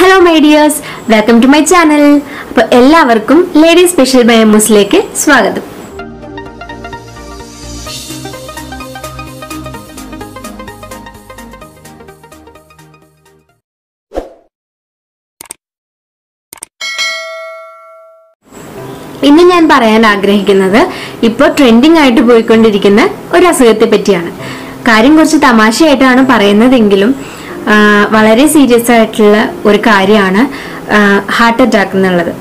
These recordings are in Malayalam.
hello my dears welcome to my channel അപ്പോൾ എല്ലാവർക്കും ലേഡി സ്പെഷ്യൽ ബൈ എമ്മൂസിലേക്ക് സ്വാഗതം ഇന്ന് ഞാൻ പറയാൻ ആഗ്രഹിക്കുന്നത് ഇപ്പോൾ ട്രെൻഡിങ് ആയിട്ട് പോയിക്കൊണ്ടിരിക്കുന്ന ഒരു അസുഖത്തെ പറ്റിയാണ് കാര്യം കുറച്ച് തമാശയായിട്ടാണ് പറയുന്നതെങ്കിലും ആ, വളരെ സീരിയസ് ആയിട്ടുള്ള ഒരു കാര്യമാണ് ഹാർട്ട് അറ്റാക്ക് എന്നുള്ളത്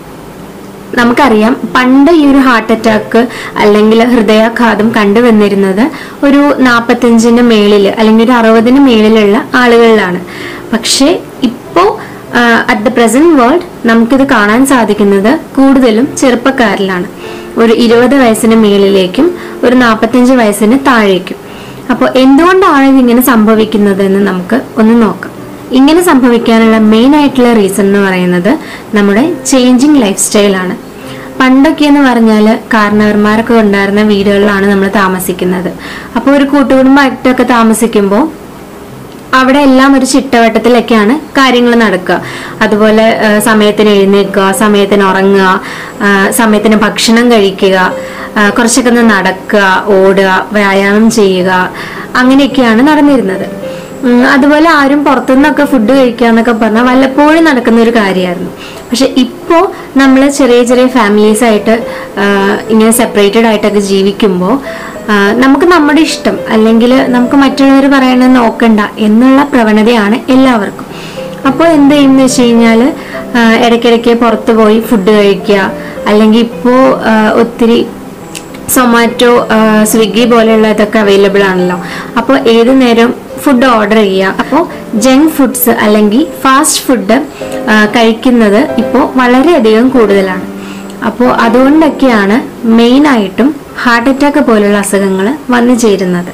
നമുക്കറിയാം പണ്ട് ഈ ഒരു ഹാർട്ട് അറ്റാക്ക് അല്ലെങ്കിൽ ഹൃദയാഘാതം കണ്ടുവന്നിരുന്നത് ഒരു നാൽപ്പത്തഞ്ചിന് മേളിൽ അല്ലെങ്കിൽ ഒരു അറുപതിന് മേളിലുള്ള ആളുകളിലാണ് പക്ഷേ ഇപ്പോൾ അറ്റ് ദ പ്രസന്റ് വേൾഡ് നമുക്കിത് കാണാൻ സാധിക്കുന്നത് കൂടുതലും ചെറുപ്പക്കാരിലാണ് ഒരു ഇരുപത് വയസ്സിന് മേളിലേക്കും ഒരു നാൽപ്പത്തഞ്ച് വയസ്സിന് താഴേക്കും അപ്പോൾ എന്തുകൊണ്ടാണ് ഇതിങ്ങനെ സംഭവിക്കുന്നത് എന്ന് നമുക്ക് ഒന്ന് നോക്കാം ഇങ്ങനെ സംഭവിക്കാനുള്ള മെയിൻ ആയിട്ടുള്ള റീസൺ എന്ന് പറയുന്നത് നമ്മുടെ ചേഞ്ചിങ് ലൈഫ് സ്റ്റൈലാണ് പണ്ടൊക്കെ എന്ന് പറഞ്ഞാൽ കാരണവർമാരൊക്കെ ഉണ്ടായിരുന്ന വീടുകളിലാണ് നമ്മൾ താമസിക്കുന്നത് അപ്പോൾ ഒരു കൂട്ടുകുടുംബമായിട്ടൊക്കെ താമസിക്കുമ്പോൾ അവിടെ എല്ലാം ഒരു ചിട്ടവട്ടത്തിലൊക്കെയാണ് കാര്യങ്ങൾ നടക്കുക അതുപോലെ ആ, സമയത്തിന് എഴുന്നേൽക്കുക സമയത്തിന് ഉറങ്ങുക ആ, സമയത്തിന് ഭക്ഷണം കഴിക്കുക ആ, കുറച്ചൊക്കെ ഒന്ന് നടക്കുക ഓടുക വ്യായാമം ചെയ്യുക അങ്ങനെയൊക്കെയാണ് നടന്നിരുന്നത് ഉം, അതുപോലെ ആരും പുറത്തുനിന്നൊക്കെ ഫുഡ് കഴിക്കുക എന്നൊക്കെ പറഞ്ഞാൽ വല്ലപ്പോഴും നടക്കുന്ന ഒരു കാര്യമായിരുന്നു പക്ഷെ ഇപ്പോൾ നമ്മൾ ചെറിയ ചെറിയ ഫാമിലീസ് ആയിട്ട് ആ, ഇങ്ങനെ സെപ്പറേറ്റഡ് ആയിട്ടൊക്കെ ജീവിക്കുമ്പോൾ ആ, നമുക്ക് നമ്മുടെ ഇഷ്ടം അല്ലെങ്കിൽ നമുക്ക് മറ്റുള്ളവർ പറയണത് നോക്കണ്ട എന്നുള്ള പ്രവണതയാണ് എല്ലാവർക്കും അപ്പോൾ എന്ത് ചെയ്യുമെന്ന് വെച്ച് കഴിഞ്ഞാൽ ഇടയ്ക്കിടയ്ക്ക് പുറത്ത് പോയി ഫുഡ് കഴിക്കുക അല്ലെങ്കിൽ ഇപ്പോൾ ഒത്തിരി സൊമാറ്റോ സ്വിഗ്ഗി പോലെയുള്ള ഇതൊക്കെ അവൈലബിൾ ആണല്ലോ അപ്പോൾ ഏത് നേരം ഫുഡ് ഓർഡർ ചെയ്യുക അപ്പോൾ ജങ്ക് ഫുഡ്സ് അല്ലെങ്കിൽ ഫാസ്റ്റ് ഫുഡ് കഴിക്കുന്നത് ഇപ്പോൾ വളരെയധികം കൂടുതലാണ് അപ്പോൾ അതുകൊണ്ടൊക്കെയാണ് മെയിനായിട്ടും ഹാർട്ട് അറ്റാക്ക് പോലുള്ള അസുഖങ്ങൾ വന്നു ചേരുന്നത്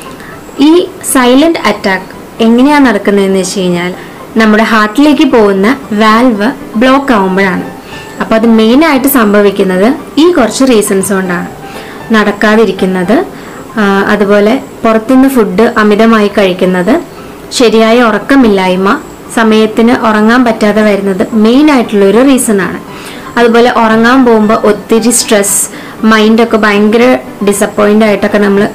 ഈ സൈലന്റ് അറ്റാക്ക് എങ്ങനെയാണ് നടക്കുന്നതെന്ന് വെച്ച് കഴിഞ്ഞാൽ നമ്മുടെ ഹാർട്ടിലേക്ക് പോകുന്ന വാൽവ് ബ്ലോക്ക് ആവുമ്പോഴാണ് അപ്പോൾ അത് മെയിനായിട്ട് സംഭവിക്കുന്നത് ഈ കുറച്ച് റീസൺസ് കൊണ്ടാണ് നടക്കാതിരിക്കുന്നത് ആ, അതുപോലെ പുറത്തുനിന്ന് ഫുഡ് അമിതമായി കഴിക്കുന്നത് ശരിയായ ഉറക്കമില്ലായ്മ സമയത്തിന് ഉറങ്ങാൻ പറ്റാതെ വരുന്നത് മെയിൻ ആയിട്ടുള്ള ഒരു റീസൺ ആണ് അതുപോലെ ഉറങ്ങാൻ പോകുമ്പോൾ ഒത്തിരി സ്ട്രെസ് മൈൻഡൊക്കെ ഭയങ്കര ഡിസപ്പോയിൻ്റ് ആയിട്ടൊക്കെ നമ്മൾ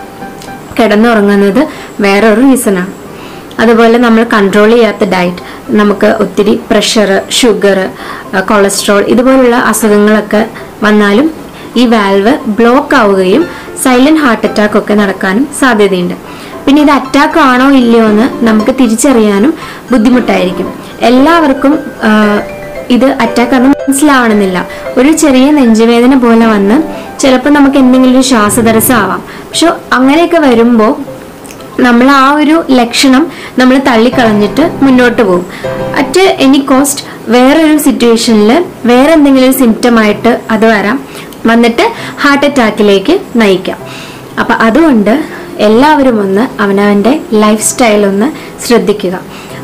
കിടന്നുറങ്ങുന്നത് വേറൊരു റീസണാണ് അതുപോലെ നമ്മൾ കൺട്രോൾ ചെയ്യാത്ത ഡയറ്റ് നമുക്ക് ഒത്തിരി പ്രഷർ ഷുഗർ കൊളസ്ട്രോൾ ഇതുപോലുള്ള അസുഖങ്ങളൊക്കെ വന്നാലും ഈ വാൽവ് ബ്ലോക്ക് ആവുകയും സൈലന്റ് ഹാർട്ട് അറ്റാക്ക് ഒക്കെ നടക്കാനും സാധ്യതയുണ്ട് പിന്നെ ഇത് അറ്റാക്ക് ആണോ ഇല്ലയോ എന്ന് നമുക്ക് തിരിച്ചറിയാനും ബുദ്ധിമുട്ടായിരിക്കും എല്ലാവർക്കും ആ, ഇത് അറ്റാക്ക് ആണെന്ന് മനസ്സിലാവണമെന്നില്ല ഒരു ചെറിയ നെഞ്ചുവേദന പോലെ വന്ന് ചിലപ്പോൾ നമുക്ക് എന്തെങ്കിലും ഒരു ശ്വാസതടസ്സം ആവാം പക്ഷെ അങ്ങനെയൊക്കെ വരുമ്പോൾ നമ്മൾ ആ ഒരു ലക്ഷണം നമ്മൾ തള്ളിക്കളഞ്ഞിട്ട് മുന്നോട്ട് പോകും അറ്റ് എനി കോസ്റ്റ് വേറൊരു സിറ്റുവേഷനിൽ വേറെ എന്തെങ്കിലും ഒരു സിംറ്റം ആയിട്ട് അത് വരാം വന്നിട്ട് ഹാർട്ട് അറ്റാക്കിലേക്ക് നയിക്കാം അപ്പം അതുകൊണ്ട് എല്ലാവരും ഒന്ന് അവനവൻ്റെ ലൈഫ് സ്റ്റൈൽ ഒന്ന് ശ്രദ്ധിക്കുക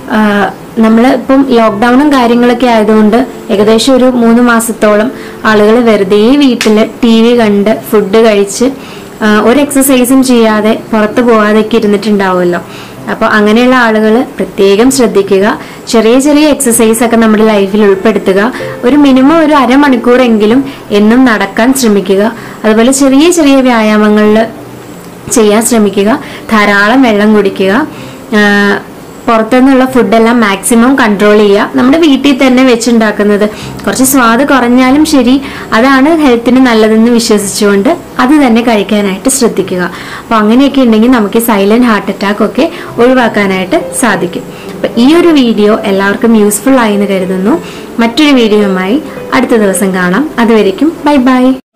നമ്മൾ ഇപ്പം ലോക്ക്ഡൗണും കാര്യങ്ങളൊക്കെ ആയതുകൊണ്ട് ഏകദേശം ഒരു മൂന്ന് മാസത്തോളം ആളുകൾ വെറുതെ വീട്ടിൽ ടി വി കണ്ട് ഫുഡ് കഴിച്ച് ആ, ഒരു എക്സസൈസും ചെയ്യാതെ പുറത്ത് പോകാതെയൊക്കെ ഇരുന്നിട്ടുണ്ടാവുമല്ലോ അപ്പോൾ അങ്ങനെയുള്ള ആളുകൾ പ്രത്യേകം ശ്രദ്ധിക്കുക ചെറിയ ചെറിയ എക്സസൈസ് ഒക്കെ നമ്മുടെ ലൈഫിൽ ഉൾപ്പെടുത്തുക ഒരു മിനിമം ഒരു അരമണിക്കൂറെങ്കിലും എന്നും നടക്കാൻ ശ്രമിക്കുക അതുപോലെ ചെറിയ ചെറിയ വ്യായാമങ്ങളിൽ ചെയ്യാൻ ശ്രമിക്കുക ധാരാളം വെള്ളം കുടിക്കുക ആ, പുറത്തുനിന്നുള്ള ഫുഡെല്ലാം മാക്സിമം കൺട്രോൾ ചെയ്യുക നമ്മുടെ വീട്ടിൽ തന്നെ വെച്ചുണ്ടാക്കുന്നത് കുറച്ച് സ്വാദ് കുറഞ്ഞാലും ശരി അതാണ് ഹെൽത്തിന് നല്ലതെന്ന് വിശ്വസിച്ചുകൊണ്ട് അത് തന്നെ കഴിക്കാനായിട്ട് ശ്രദ്ധിക്കുക അപ്പോൾ അങ്ങനെയൊക്കെ ഉണ്ടെങ്കിൽ നമുക്ക് സൈലന്റ് ഹാർട്ട് അറ്റാക്ക് ഒക്കെ ഒഴിവാക്കാനായിട്ട് സാധിക്കും അപ്പോൾ ഈ ഒരു വീഡിയോ എല്ലാവർക്കും യൂസ്ഫുൾ ആയി എന്ന് കരുതുന്നു മറ്റൊരു വീഡിയോയുമായി അടുത്ത ദിവസം കാണാം അതുവരേക്കും ബൈ ബൈ